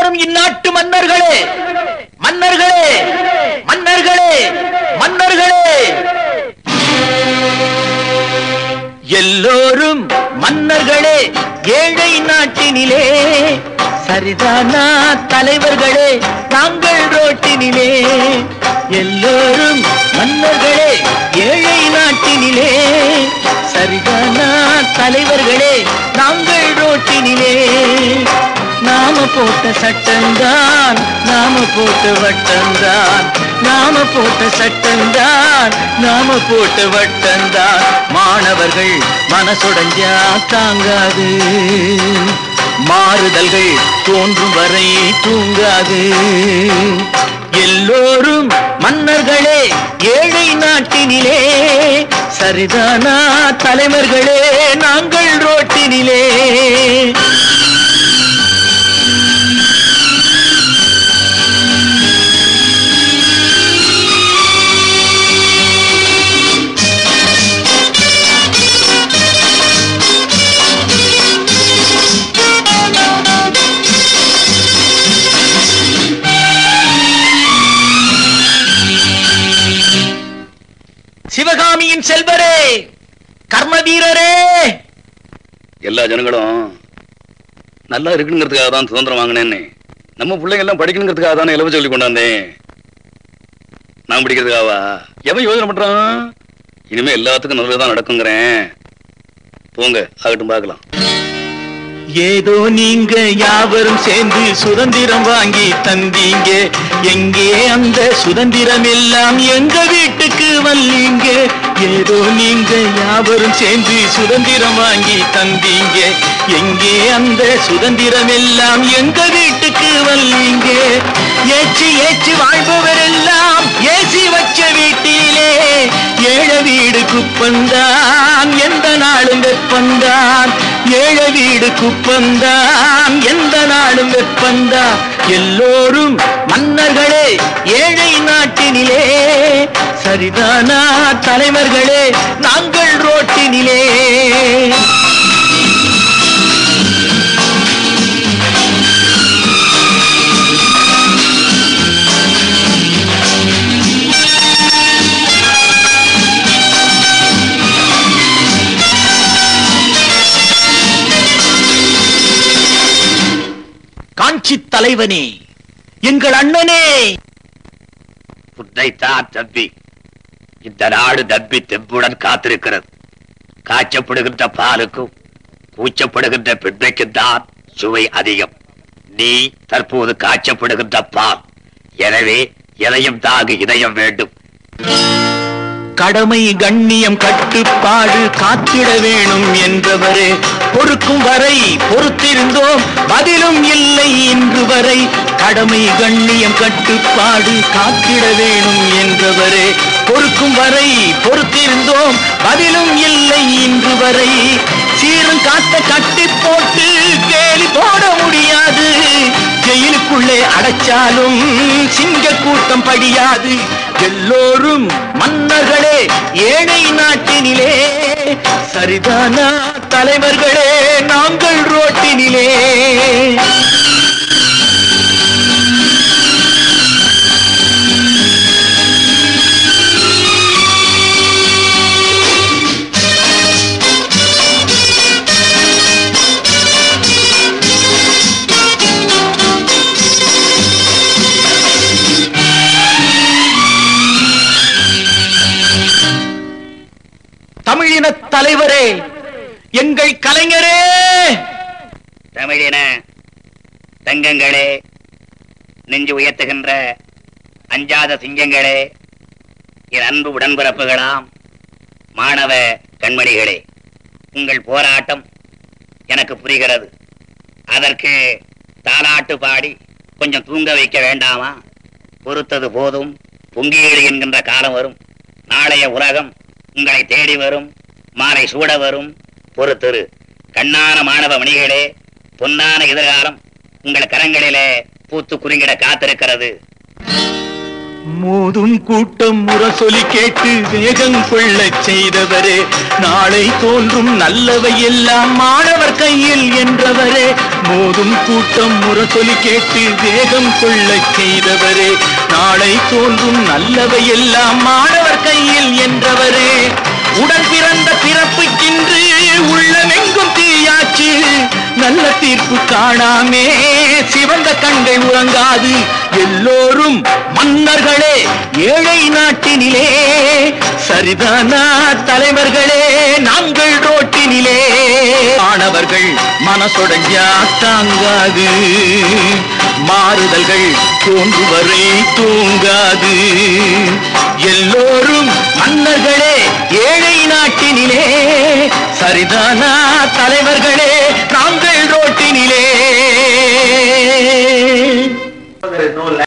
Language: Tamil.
வாழும் இந்நாட்டு மன்னர்களே மன்னர்களே மன்னர்களே மன்னர்களே எல்லோரும் மன்னர்களே ஏழை நாட்டினிலே சரிதானா தலைவர்களே நாங்கள் ரோட்டினிலே எல்லோரும் மன்னர்களே ஏழை நாட்டினிலே சரிதானா தலைவர்களே நாங்கள் ரோட்டினிலே நாம போட்ட சட்டம்தான் நாம போட்ட வட்டம்தான் நாம போட்ட சட்டம்தான் நாம போட்ட வட்டம்தான் மாணவர்கள் மனசுடைஞ்சா தாங்காது மாறுதல்கள் தோன்றும் வரை தூங்காது எல்லோரும் மன்னர்களே ஏழை நாட்டினிலே சரிதானா தலைவர்களே நாங்கள் ரோட்டினிலே சிவகாமியின் செல்வரே கர்ம வீரரே எல்லா ஜனங்களும் நல்லா இருக்குங்கிறதுக்காக தான் சுதந்திரம் வாங்கினேன்னு நம்ம பிள்ளைங்க எல்லாம் படிக்கணுங்கிறதுக்காக தானே இலவச சொல்லி கொண்டாந்தேன் நான் படிக்கிறதுக்காவா எவன் யோசனை பண்றான் இனிமே எல்லாத்துக்கும் நல்லதுதான் நடக்குங்கிறேன் போங்க ஆகட்டும் பார்க்கலாம் ஏதோ நீங்க யாவரும் சேர்ந்து சுதந்திரம் வாங்கி தந்தீங்க எங்கே அந்த சுதந்திரம் எல்லாம் எங்க வீட்டுக்கு வந்தீங்க ஏதோ நீங்க யாவரும் சேர்ந்து சுதந்திரம் வாங்கி தந்தீங்க எங்கே அந்த சுதந்திரம் எல்லாம் எங்க வீட்டுக்கு வந்தீங்க ஏச்சி ஏச்சி வாழ்பவர் எல்லாம் ஏசி வச்ச வீட்டிலே ஏழ வீடு குப்பந்தான் எந்த நாளும் வெப்பந்தான் ஏழ வீடு குப்பந்தான் எந்த நாளும் வெப்பந்தான் எல்லோரும் மன்னர்களே ஏழை நாட்டினிலே சரிதானா தலைவர்களே நாங்கள் ரோட்டினிலே காஞ்சி தலைவனே எங்கள் அண்ணனே புத்தைத்தான் தப்பி இந்த நாடு தப்பி தெம்புடன் காத்திருக்கிறது காய்ச்சப்படுகின்ற பாலுக்கும் கூச்சப்படுகின்ற பெண்மைக்கும் தான் சுவை அதிகம் நீ தற்போது காய்ச்சப்படுகின்ற பால் எனவே எதையும் தாகு இதயம் வேண்டும் கடமை கண்ணியம் கட்டுப்பாடு காத்திட வேணும் என்றவரே பொறுக்கும் வரை பொறுத்திருந்தோம் பதிலும் இல்லை இன்று வரை கடமை கண்ணியம் கட்டுப்பாடு காத்திட வேணும் என்றவரே பொறுக்கும் வரை பொறுத்திருந்தோம் பதிலும் இல்லை இன்று வரை சீரும் காத்த கட்டி போட்டு கேலி போட முடியாது ஜெயிலுக்குள்ளே அடைச்சாலும் சிங்க கூட்டம் படியாது எல்லோரும் மன்னர்களே ஏழை நாட்டினிலே சரிதானா தலைவர்களே நாங்கள் ரோட்டினிலே தமிழின தலைவரே எங்கள் கலைஞரே தமிழின தங்கங்களே நெஞ்சு உயர்த்துகின்ற அஞ்சாத சிங்கங்களே என் அன்பு உடன்பிறப்புகளாம் மாணவ கண்மணிகளே உங்கள் போராட்டம் எனக்கு புரிகிறது அதற்கு தாலாட்டு பாடி கொஞ்சம் தூங்க வைக்க வேண்டாமா பொறுத்தது போதும் பொங்கியேடு என்கின்ற காலம் வரும் நாளைய உலகம் உங்களை தேடி வரும் மாலை சூட வரும் பொறுத்திரு கண்ணான மாணவ மணிகளே பொன்னான எதிர்காலம் உங்கள் கரங்களிலே பூத்து குறுங்கிட காத்திருக்கிறது மோதும் கூட்டம் முரசொலி கேட்டு வேகம் கொள்ளச் செய்தவரே நாளை தோன்றும் நல்லவை எல்லாம் மாணவர் கையில் என்றவரே மோதும் கூட்டம் முரசொலி கேட்டு வேகம் கொள்ளச் செய்தவரே நாளை தோன்றும் நல்லவை எல்லாம் மாணவர் கையில் என்றவரே உடன் பிறந்த பிறப்புக்கின்று உள்ளமெங்கும் தீயாச்சு நல்ல தீர்ப்பு காணாமே சிவந்த கண்கள் உறங்காது எல்லோரும் மன்னர்களே ஏழை நாட்டினிலே சரிதானா தலைவர்களே நாங்கள் ரோட்டினிலே ஆனவர்கள் மனசொடஞ்சா தாங்காது மாறுதல்கள் தோன்றுவரை தூங்காது எல்லோரும் மன்னர்களே ஏழை நாட்டினிலே சரிதானா தலைவர்களே நாங்கள் ரோட்டினிலே there is no land